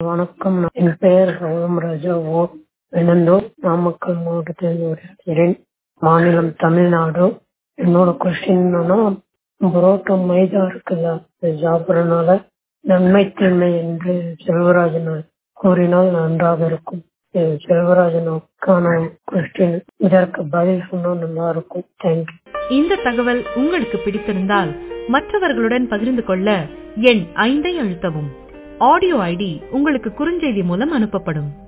வணக்கம் என் பெயர் ராமராஜா ஓ வினந்தூர் நாமக்கல் மாவட்டத்தில் இருக்கிறேன் மாநிலம் தமிழ்நாடு என்னோட கொஸ்டின் என்னன்னா புரோட்டா மைதா இருக்குல்ல அது சாப்பிட்றதுனால நன்மை தீமை என்று செல்வராஜன் கூறினால் நன்றாக இருக்கும் இது செல்வராஜனுக்கான கொஸ்டின் இதற்கு பதில் சொன்னா நல்லா இருக்கும் தேங்க்யூ இந்த தகவல் உங்களுக்கு பிடித்திருந்தால் மற்றவர்களுடன் பகிர்ந்து கொள்ள எண் ஐந்தை அழுத்தவும் ஆடியோ ஐடி உங்களுக்கு குறுஞ்செய்தி மூலம் அனுப்பப்படும்